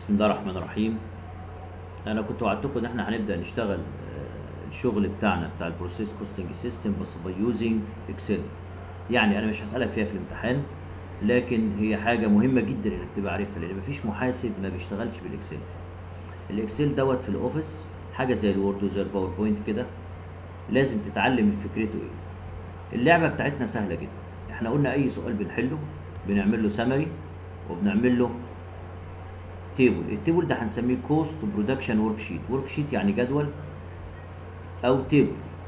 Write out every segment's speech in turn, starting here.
بسم الله الرحمن الرحيم انا كنت وعدتكم ان احنا هنبدا نشتغل آه، الشغل بتاعنا بتاع البروسيس كوستنج سيستم بس باي يوزنج اكسل يعني انا مش هسالك فيها في الامتحان لكن هي حاجه مهمه جدا انك تبقى عارفها لان مفيش محاسب ما بيشتغلش بالاكسل الاكسل دوت في الاوفيس حاجه زي الوورد وزي الباوربوينت كده لازم تتعلم فكرته ايه اللعبه بتاعتنا سهله جدا احنا قلنا اي سؤال بنحله بنعمل له سمري وبنعمل له تيبل التيبل ده هنسميه كوست برودكشن ورك شيت ورك شيت يعني جدول او تيبل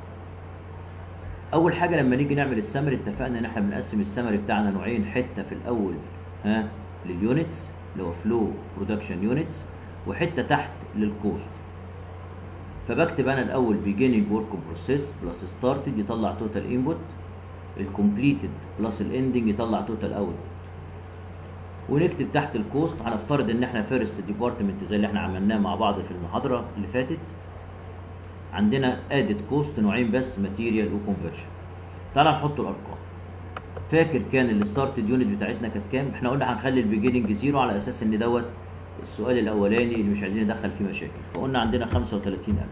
اول حاجه لما نيجي نعمل السمري اتفقنا ان احنا بنقسم السمري بتاعنا نوعين حته في الاول ها لليونتس اللي هو فلو برودكشن يونتس وحته تحت للكوست فبكتب انا الاول beginning work بروسيس بلس ستارتد يطلع توتال انبوت الكومبليتد بلس الاندنج يطلع توتال اوتبوت ونكتب تحت الكوست هنفترض ان احنا فيرست ديبارتمنت زي اللي احنا عملناه مع بعض في المحاضره اللي فاتت عندنا ادد كوست نوعين بس ماتيريال وكونفرجن تعال نحط الارقام فاكر كان الستارتد يونت بتاعتنا كانت كام احنا قلنا هنخلي البيجيننج زيرو على اساس ان دوت السؤال الاولاني اللي مش عايزين ندخل فيه مشاكل فقلنا عندنا 35000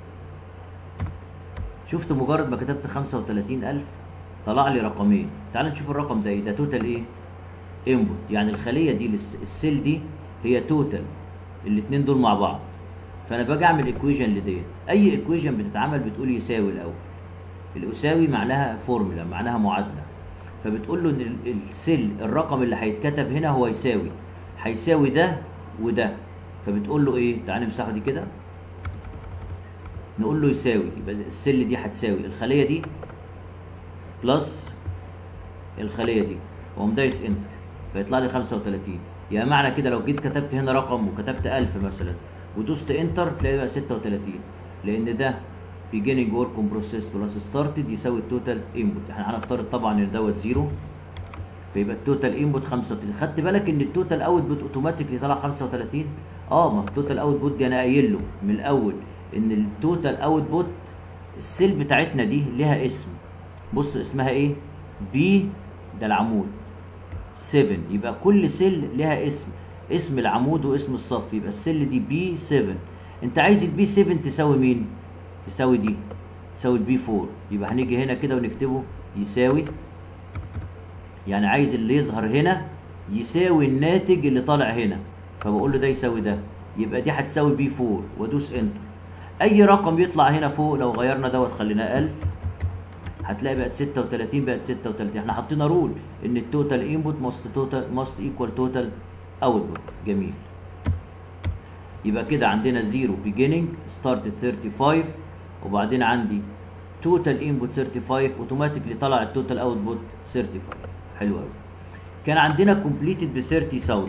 شفت مجرد ما كتبت 35000 طلع لي رقمين تعال نشوف الرقم ده ايه ده توتال ايه انبوت يعني الخليه دي الس- السيل دي هي توتال الاثنين دول مع بعض فانا باجي اعمل ايكويجن لديت اي ايكويجن بتتعمل بتقول يساوي الاول اليساوي معناها فورمولا معناها معادله فبتقول له ان ال- السيل الرقم اللي هيتكتب هنا هو يساوي هيساوي ده وده فبتقول له ايه تعال نمسحه دي كده نقول له يساوي يبقى السيل دي هتساوي الخليه دي بلس الخليه دي واقوم دايس انتر فيطلع لي 35 يعني معنى كده لو جيت كتبت هنا رقم وكتبت 1000 مثلا ودوست انتر تلاقي بقى 36 لان ده beginning work on process plus started يساوي التوتال انبوت احنا هنفترض طبعا ان دوت زيرو فيبقى التوتال انبوت 35 خدت بالك ان التوتال اوتبوت اوتوماتيكلي طلع 35 اه ما التوتال اوتبوت دي انا قايل له من الاول ان التوتال اوتبوت السيل بتاعتنا دي ليها اسم بص اسمها ايه بي ده العمود 7 يبقى كل سيل لها اسم اسم العمود واسم الصف يبقى السيل دي بي 7 انت عايز البي 7 تساوي مين تساوي دي تساوي البي 4 يبقى هنيجي هنا كده ونكتبه يساوي يعني عايز اللي يظهر هنا يساوي الناتج اللي طالع هنا فبقول له ده يساوي ده يبقى دي هتساوي بي 4 وادوس انتر اي رقم يطلع هنا فوق لو غيرنا دوت خليناه 1000 هتلاقي بقت 36 بقت 36 احنا حطينا رول ان التوتال انبوت ماست توتال ماست ايكوال توتال اوتبوت جميل يبقى كده عندنا زيرو beginning start 35 وبعدين عندي توتال انبوت 35 اوتوماتيكلي طلع التوتال اوتبوت 35 حلو قوي كان عندنا كومبليتد ب 30000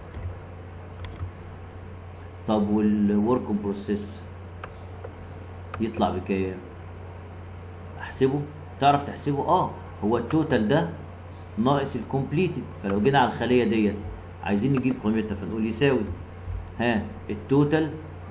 طب والورك بروسيس يطلع بكام احسبه تعرف تحسبه اه هو التوتال ده ناقص الكومبليتد فلو جينا على الخليه ديت عايزين نجيب قيمتها فنقول يساوي ها التوتال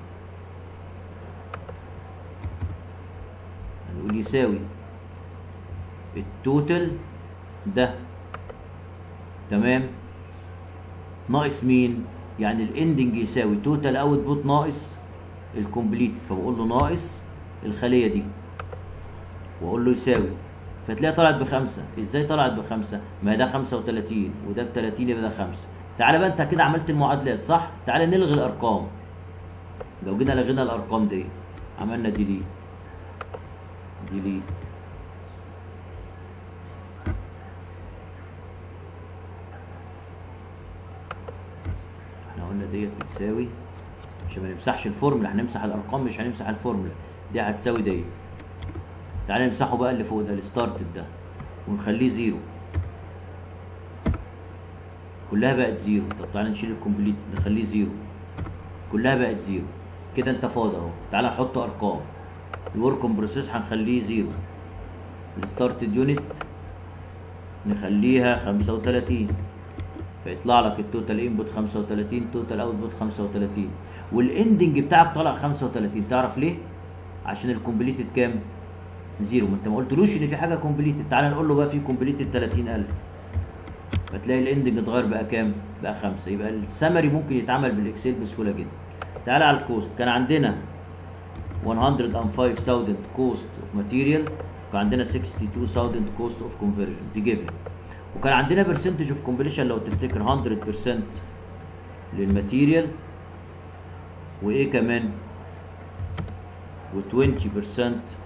هنقول يساوي التوتال ده تمام ناقص مين يعني الاندنج يساوي توتال اوتبوت ناقص الكومبليت فبقول له ناقص الخليه دي واقول له يساوي فتلاقيها طلعت بخمسه ازاي طلعت بخمسه ما ده 35 وده ب 30 يبقى ده خمسه تعالى بقى انت كده عملت المعادلات صح تعالى نلغي الارقام لو جينا لغينا الارقام دي عملنا ديليت ديليت احنا قلنا ديت بتساوي عشان ما نمسحش الفورمولا هنمسح الارقام مش هنمسح الفورمولا دي هتساوي ديت تعالى نمسحه بقى اللي فوق ده الستارتد ده ونخليه زيرو كلها بقت زيرو طب تعالى نشيل الكومبليت نخليه زيرو كلها بقت زيرو كده انت فاضي اهو تعالى نحط ارقام الورك بروسيس هنخليه زيرو الستارتد يونت نخليها 35 فيطلع لك التوتال انبوت 35 توتال اوتبوت 35 والاندنج بتاعك طالع 35 تعرف ليه؟ عشان الكومبليتد كام؟ زيرو ما انت ما قلتلوش ان في حاجه كومبليتد تعال نقول له بقى في كومبليتد 30000 فتلاقي الاندنج اتغير بقى كام بقى خمسة يبقى السمري ممكن يتعمل بالاكسل بسهوله جدا تعالى على الكوست كان عندنا 105,000 cost of material وكان عندنا 62,000 cost of conversion دي given وكان عندنا percentage of completion لو تفتكر 100% للماتيريال وايه كمان و20%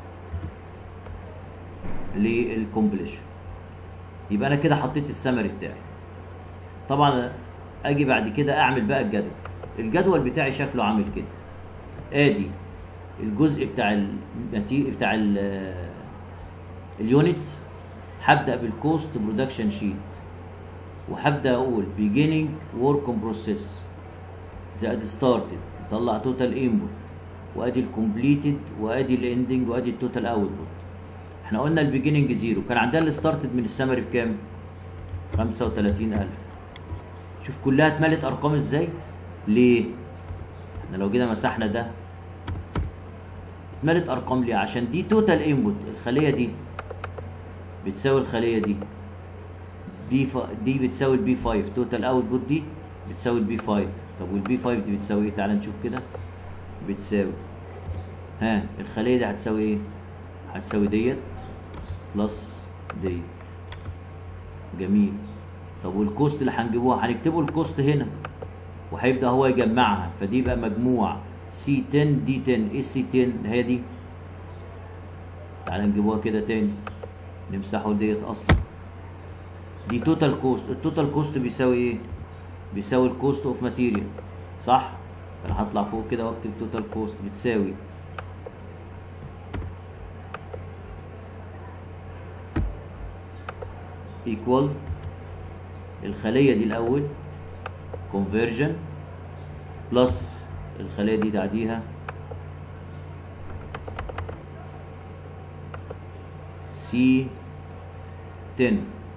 للكومبليشن يبقى انا كده حطيت السمري بتاعي طبعا اجي بعد كده اعمل بقى الجدول الجدول بتاعي شكله عامل كده ادي الجزء بتاع الماتي بتاع ال اليونتس هبدا بالكوست برودكشن شيت وهبدا اقول beginning work on process زائد started يطلع توتال انبوت وادي الكومبليتد وادي الاندنج وادي التوتال اوتبوت احنا قلنا البيجيننج زيرو كان عندنا الستارتد من السمري بكام 35000 شوف كلها اتملت ارقام ازاي ليه احنا لو جينا مسحنا ده اتملت ارقام ليه عشان دي توتال انبوت الخليه دي بتساوي الخليه دي بي ف... دي بتساوي البي 5 توتال اوتبوت دي بتساوي البي 5 طب والبي 5 دي بتساوي ايه تعال نشوف كده بتساوي ها الخليه دي هتساوي ايه هتساوي ديت بلس ديت جميل طب والكوست اللي هنجيبوها هنكتبه الكوست هنا وهيبدا هو يجمعها فدي بقى مجموع سي 10 دي 10 ايه سي 10 هي دي تعال نجيبوها كده تاني نمسحوا ديت اصلا دي توتال كوست التوتال كوست بيساوي ايه بيساوي الكوست اوف ماتيريال صح فانا هطلع فوق كده واكتب توتال كوست بتساوي equal الخلية دي الأول conversion plus الخلية دي بعديها C 10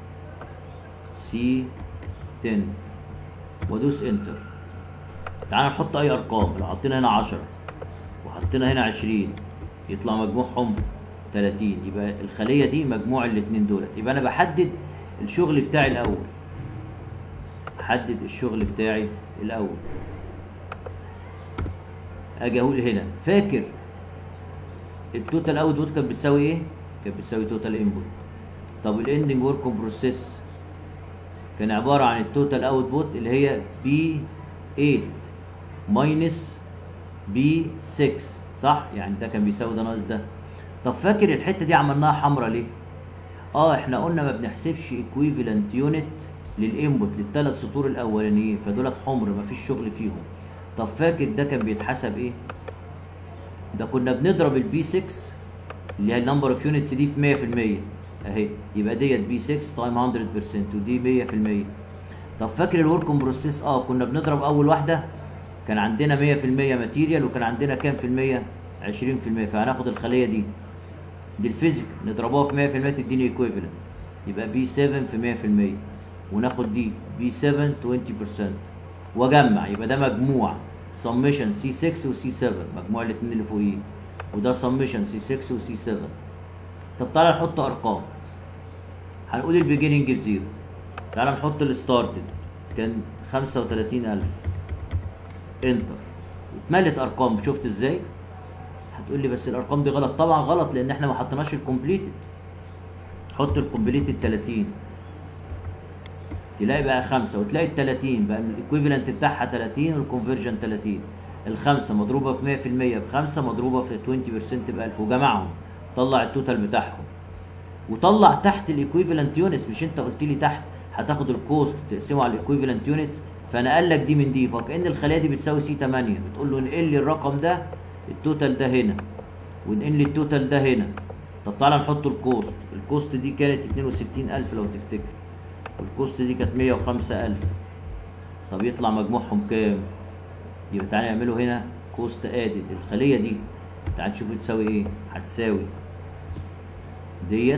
C 10 وادوس انتر تعال نحط اي ارقام لو حطينا هنا 10 وحطينا هنا 20 يطلع مجموعهم 30 يبقى الخليه دي مجموع الاثنين دولت يبقى انا بحدد الشغل بتاعي الاول احدد الشغل بتاعي الاول اجي اقول هنا فاكر التوتال اوتبوت كانت بتساوي ايه كانت بتساوي توتال انبوت طب الاندنج ورك بروسيس كان عباره عن التوتال اوتبوت اللي هي بي 8 ماينس بي 6 صح يعني ده كان بيساوي ده ناقص ده طب فاكر الحته دي عملناها حمراء ليه اه احنا قلنا ما بنحسبش ايكويفالنت يونت للانبوت للثلاث سطور الاولانيين فدولت حمر ما فيش شغل فيهم طب فاكر ده كان بيتحسب ايه ده كنا بنضرب البي 6 اللي هي النمبر اوف يونتس دي في 100% اهي يبقى ديت بي 6 تايم 100% ودي 100% طب فاكر الورك بروسيس اه كنا بنضرب اول واحده كان عندنا 100% ماتيريال وكان عندنا كام في المية 20% فهناخد الخليه دي دي الفيزيك نضربوها في 100% تديني ايكويفالنت يبقى بي 7 في 100% وناخد دي بي 7 20% واجمع يبقى ده مجموع سميشن سي 6 وسي 7 مجموع الاثنين اللي فوقيه وده سميشن سي 6 وسي 7 طب تعالى نحط ارقام هنقول البيجيننج بزيرو تعالى نحط الستارتد كان 35000 انتر اتملت ارقام شفت ازاي هتقول لي بس الارقام دي غلط طبعا غلط لان احنا ما حطيناش الكومبليتد حط الكومبليتد 30 تلاقي بقى خمسة وتلاقي ال 30 بقى الايكويفالنت بتاعها 30 والكونفرجن 30 الخمسة مضروبة في 100% بخمسة مضروبة في 20% ب 1000 وجمعهم طلع التوتال بتاعهم وطلع تحت الايكويفالنت يونتس مش انت قلت لي تحت هتاخد الكوست تقسمه على الايكويفالنت يونتس فانا قال لك دي من دي فكأن الخلية دي بتساوي سي 8 بتقول له انقل لي الرقم ده التوتال ده هنا وانقل لي التوتال ده هنا طب تعالى نحط الكوست الكوست دي كانت 62000 لو تفتكر والكوست دي كانت 105000 طب يطلع مجموعهم كام يبقى تعالى نعمله هنا كوست ادد الخليه دي تعال نشوف تساوي ايه هتساوي ديت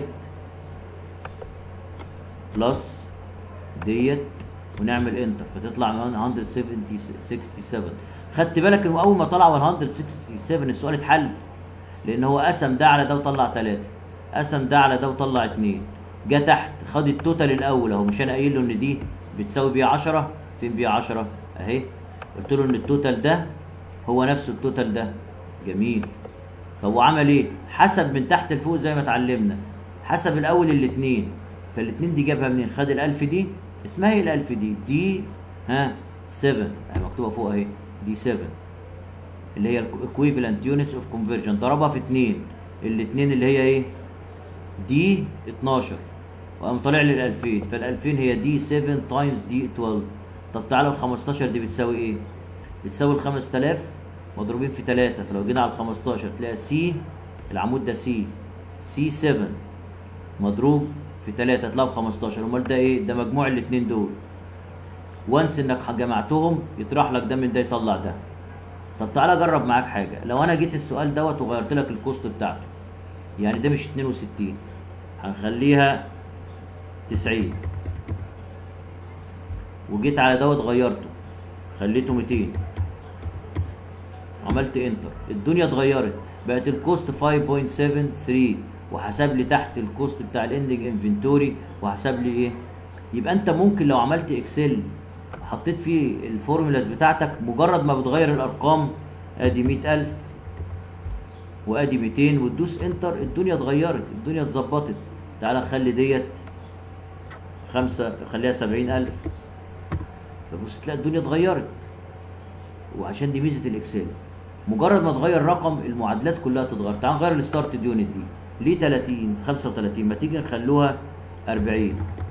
بلس ديت ونعمل انتر فتطلع 167 خدت بالك انه اول ما طلع 167 السؤال اتحل لان هو قسم ده على ده وطلع 3 قسم ده على ده وطلع 2 جه تحت خد التوتال الاول اهو مش انا قايل له ان دي بتساوي بيه 10 فين بيه 10 اهي قلت له ان التوتال ده هو نفس التوتال ده جميل طب وعمل ايه حسب من تحت لفوق زي ما اتعلمنا حسب الاول الاثنين فالاثنين دي جابها منين خد الالف دي اسمها ايه الالف دي دي ها 7 اهي مكتوبه فوق اهي دي 7 اللي هي equivalent units of conversion ضربها في 2 الاثنين اللي هي ايه دي 12 وقام طالع لي ال 2000 فال 2000 هي دي 7 تايمز دي 12 طب تعالى ال 15 دي بتساوي ايه؟ بتساوي ال 5000 مضروبين في 3 فلو جينا على ال 15 تلاقي سي العمود ده سي سي 7 مضروب في 3 تلاقي ب 15 امال ده ايه؟ ده مجموع الاثنين دول وانس انك جمعتهم يطرح لك ده من ده يطلع ده طب تعالى اجرب معاك حاجه لو انا جيت السؤال دوت وغيرت لك الكوست بتاعته يعني ده مش 62 هنخليها 90 وجيت على دوت غيرته خليته 200 عملت انتر الدنيا اتغيرت بقت الكوست 5.73 وحسب لي تحت الكوست بتاع الاندنج انفنتوري وحسب لي ايه يبقى انت ممكن لو عملت اكسل حطيت فيه الفورمولاز بتاعتك مجرد ما بتغير الارقام ادي 100000 وادي 200 وتدوس انتر الدنيا اتغيرت الدنيا اتظبطت تعالى نخلي ديت خمسة خليها سبعين ألف فبص تلاقي الدنيا اتغيرت وعشان دي ميزة الإكسل مجرد ما تغير رقم المعادلات كلها تتغير تعال نغير الستارت يونت دي ليه 30 35 ما تيجي نخلوها 40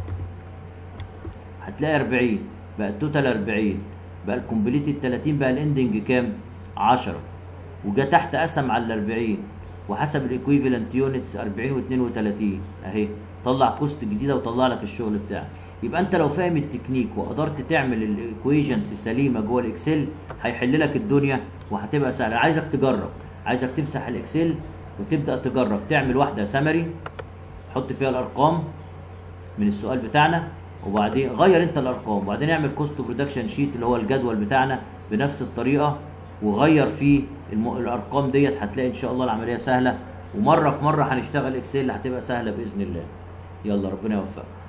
هتلاقي 40 بقى التوتال 40 بقى الكومبليت ال 30 بقى الاندنج كام 10 وجا تحت قسم على ال 40 وحسب الايكويفالنت يونتس 40 و32 اهي طلع كوست جديده وطلع لك الشغل بتاعك يبقى انت لو فاهم التكنيك وقدرت تعمل الايكويشنز سليمه جوه الاكسل هيحل لك الدنيا وهتبقى سهله عايزك تجرب عايزك تمسح الاكسل وتبدا تجرب تعمل واحده سمري تحط فيها الارقام من السؤال بتاعنا وبعدين غير انت الارقام وبعدين اعمل كوست برودكشن شيت اللي هو الجدول بتاعنا بنفس الطريقه وغير فيه الم... الارقام ديت هتلاقي ان شاء الله العمليه سهله ومره في مره هنشتغل اكسل هتبقى سهله باذن الله يلا ربنا يوفقك